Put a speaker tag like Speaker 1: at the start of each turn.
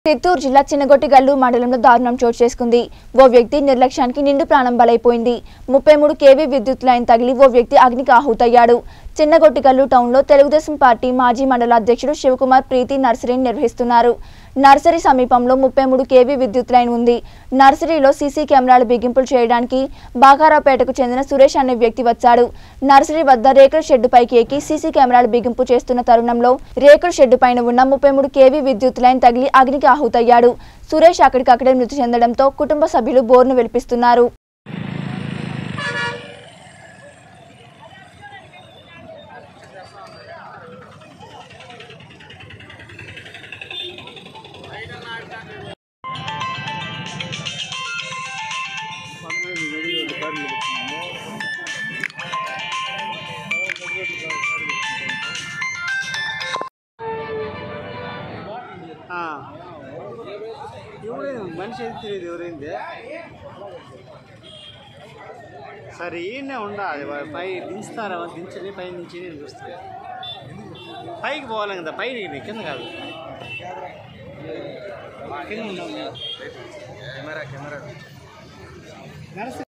Speaker 1: చిత్తూరు జిల్లా చిన్నగొట్టిగల్లు మండలంలో దారుణం చోటు చేసుకుంది ఓ వ్యక్తి నిర్లక్ష్యానికి నిండు ప్రాణం బలైపోయింది ముప్పై మూడు కేవీ విద్యుత్ లైన్ తగిలి ఓ వ్యక్తి అగ్నికి ఆహుతయ్యాడు చిన్నగొట్టిగల్లు టౌన్లో తెలుగుదేశం పార్టీ మాజీ మండల అధ్యక్షుడు శివకుమార్ ప్రీతి నర్సరీని నిర్వహిస్తున్నారు నర్సరీ సమీపంలో ముప్పై మూడు కేవీ విద్యుత్ లైన్ ఉంది నర్సరీలో సీసీ కెమెరాలు బిగింపులు చేయడానికి బాకారాపేటకు చెందిన సురేష్ అనే వ్యక్తి వచ్చాడు నర్సరీ వద్ద రేకుల షెడ్డు పైకి ఎక్కి సీసీ కెమెరాలు బిగింపు చేస్తున్న తరుణంలో రేకుల షెడ్డు పైన ఉన్న ముప్పై మూడు కేవీ విద్యుత్ లైన్ తగిలి అగ్నికి ఆహుతయ్యాడు సురేష్ అక్కడికక్కడే మృతి చెందడంతో కుటుంబ సభ్యులు బోర్ను వెలిపిస్తున్నారు
Speaker 2: ఆ. ఎవరైంది మనిషి అయితే తెలియదు ఎవరైంది సరే ఈయనే ఉండాలి వా- పై దించుతారా దించని పై నుంచి నేను చూస్తాను పైకి పోవాలి కదా పైన ఇది, కింద కాదు కింద ఉండాలి కెమెరా కెమెరా